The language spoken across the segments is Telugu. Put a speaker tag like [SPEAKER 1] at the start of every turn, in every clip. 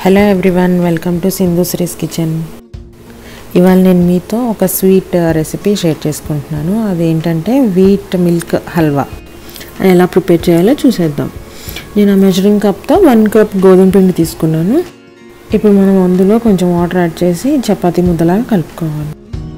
[SPEAKER 1] hello everyone welcome to Sindhu Sri's kitchen ఇవాళ నేను మీతో ఒక స్వీట్ రెసిపీ షేర్ చేసుకుంటున్నాను అదేంటంటే వీట్ మిల్క్ హల్వా అది ఎలా ప్రిపేర్ చేయాలో చూసేద్దాం నేను ఆ మెజరింగ్ కప్తో వన్ కప్ గోధుమ పిండి తీసుకున్నాను ఇప్పుడు మనం అందులో కొంచెం వాటర్ యాడ్ చేసి చపాతీ ముద్దలాగా కలుపుకోవాలి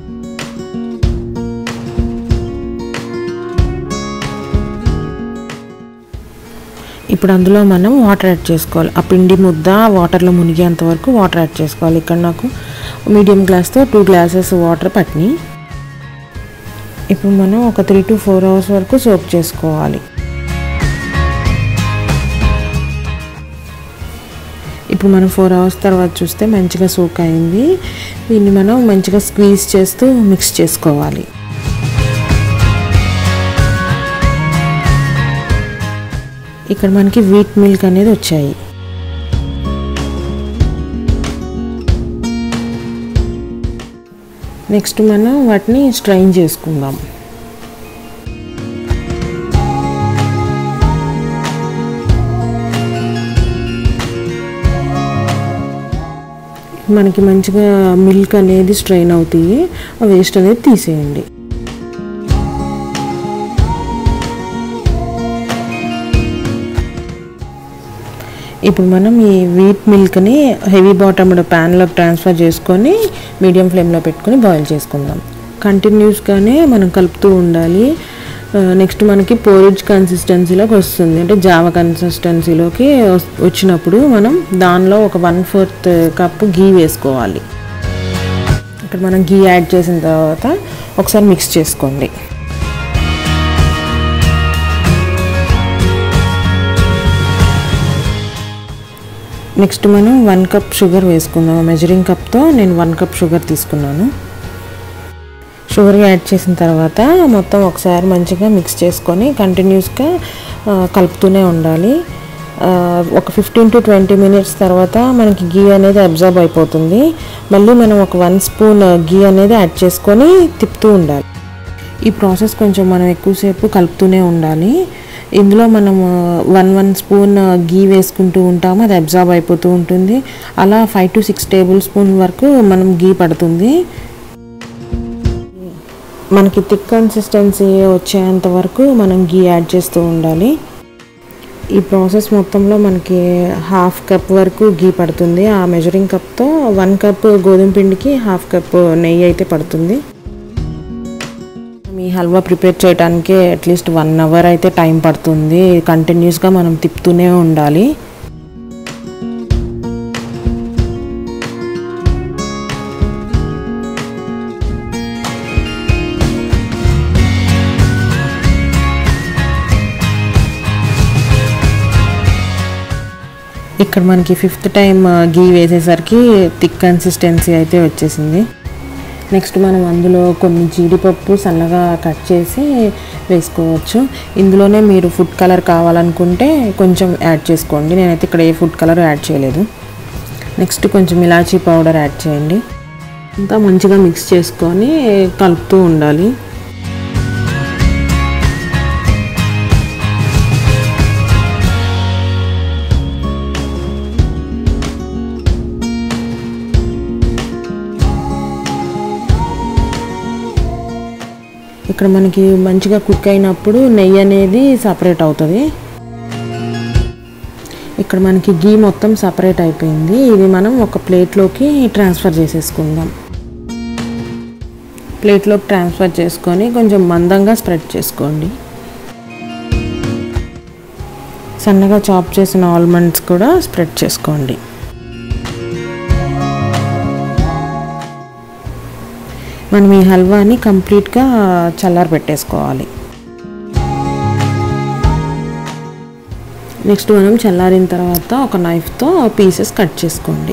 [SPEAKER 1] ఇప్పుడు అందులో మనం వాటర్ యాడ్ చేసుకోవాలి ఆ పిండి ముద్ద వాటర్లో మునిగేంత వరకు వాటర్ యాడ్ చేసుకోవాలి ఇక్కడ నాకు మీడియం గ్లాస్తో టూ గ్లాసెస్ వాటర్ పట్టినాయి ఇప్పుడు మనం ఒక త్రీ టు ఫోర్ అవర్స్ వరకు సోప్ చేసుకోవాలి ఇప్పుడు మనం ఫోర్ అవర్స్ తర్వాత చూస్తే మంచిగా సోక్ అయింది దీన్ని మనం మంచిగా స్క్వీజ్ చేస్తూ మిక్స్ చేసుకోవాలి ఇక్కడ మనకి వీట్ మిల్క్ అనేది వచ్చాయి నెక్స్ట్ మనం వాటిని స్ట్రైన్ చేసుకుందాం మనకి మంచిగా మిల్క్ అనేది స్ట్రైన్ అవుతాయి ఆ వేస్ట్ అనేది తీసేయండి ఇప్పుడు మనం ఈ వీట్ మిల్క్ని హెవీ బాటమ్డ్ ప్యాన్లోకి ట్రాన్స్ఫర్ చేసుకొని మీడియం ఫ్లేమ్లో పెట్టుకొని బాయిల్ చేసుకుందాం కంటిన్యూస్గానే మనం కలుపుతూ ఉండాలి నెక్స్ట్ మనకి పోరిజ్ కన్సిస్టెన్సీలోకి వస్తుంది అంటే జావ కన్సిస్టెన్సీలోకి వచ్చినప్పుడు మనం దానిలో ఒక వన్ ఫోర్త్ కప్ గీ వేసుకోవాలి ఇక్కడ మనం గీ యాడ్ చేసిన తర్వాత ఒకసారి మిక్స్ చేసుకోండి నెక్స్ట్ మనం వన్ కప్ షుగర్ వేసుకుందాం మెజరింగ్ కప్తో నేను వన్ కప్ షుగర్ తీసుకున్నాను షుగర్ యాడ్ చేసిన తర్వాత మొత్తం ఒకసారి మంచిగా మిక్స్ చేసుకొని కంటిన్యూస్గా కలుపుతూనే ఉండాలి ఒక ఫిఫ్టీన్ టు ట్వంటీ మినిట్స్ తర్వాత మనకి గీ అనేది అబ్జర్వ్ అయిపోతుంది మళ్ళీ మనం ఒక వన్ స్పూన్ గీ అనేది యాడ్ చేసుకొని తిప్పుతూ ఉండాలి ఈ ప్రాసెస్ కొంచెం మనం ఎక్కువసేపు కలుపుతూనే ఉండాలి ఇందులో మనం వన్ వన్ స్పూన్ గీ వేసుకుంటూ ఉంటాము అది అబ్జార్బ్ అయిపోతూ ఉంటుంది అలా five to six tablespoon వరకు మనం గీ పడుతుంది మనకి థిక్ కన్సిస్టెన్సీ వచ్చేంత వరకు మనం గీ యాడ్ చేస్తూ ఉండాలి ఈ ప్రాసెస్ మొత్తంలో మనకి హాఫ్ కప్ వరకు గీ పడుతుంది ఆ మెజరింగ్ కప్తో వన్ కప్ గోధుమ పిండికి హాఫ్ కప్ నెయ్యి అయితే పడుతుంది ఈ హల్వా ప్రిపేర్ చేయడానికి అట్లీస్ట్ వన్ అవర్ అయితే టైం పడుతుంది కంటిన్యూస్గా మనం తిప్పుతూనే ఉండాలి ఇక్కడ మనకి ఫిఫ్త్ టైం గీ వేసేసరికి థిక్ కన్సిస్టెన్సీ అయితే వచ్చేసింది నెక్స్ట్ మనం అందులో కొన్ని జీడిపప్పు సన్నగా కట్ చేసి వేసుకోవచ్చు ఇందులోనే మీరు ఫుడ్ కలర్ కావాలనుకుంటే కొంచెం యాడ్ చేసుకోండి నేనైతే ఇక్కడ ఏ ఫుడ్ కలర్ యాడ్ చేయలేదు నెక్స్ట్ కొంచెం ఇలాచీ పౌడర్ యాడ్ చేయండి అంతా మంచిగా మిక్స్ చేసుకొని కలుపుతూ ఉండాలి ఇక్కడ మనకి మంచిగా కుక్ అయినప్పుడు నెయ్యి అనేది సపరేట్ అవుతుంది ఇక్కడ మనకి గీ మొత్తం సపరేట్ అయిపోయింది ఇది మనం ఒక ప్లేట్లోకి ట్రాన్స్ఫర్ చేసేసుకుందాం ప్లేట్లోకి ట్రాన్స్ఫర్ చేసుకొని కొంచెం మందంగా స్ప్రెడ్ చేసుకోండి సన్నగా చాప్ చేసిన ఆల్మండ్స్ కూడా స్ప్రెడ్ చేసుకోండి మనం ఈ హల్వాని కంప్లీట్గా చల్లారి పెట్టేసుకోవాలి నెక్స్ట్ మనం చల్లారిన తర్వాత ఒక నైఫ్తో పీసెస్ కట్ చేసుకోండి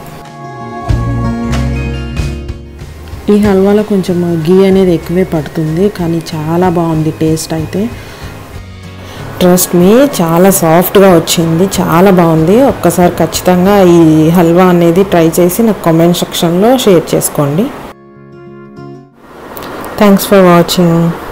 [SPEAKER 1] ఈ హల్వాలో కొంచెం గీ అనేది ఎక్కువే పడుతుంది కానీ చాలా బాగుంది టేస్ట్ అయితే ట్రస్ట్ మీ చాలా సాఫ్ట్గా వచ్చింది చాలా బాగుంది ఒక్కసారి ఖచ్చితంగా ఈ హల్వా అనేది ట్రై చేసి నాకు కామెంట్ సెక్షన్లో షేర్ చేసుకోండి థ్యాంక్స్ ఫర్ వాచింగ్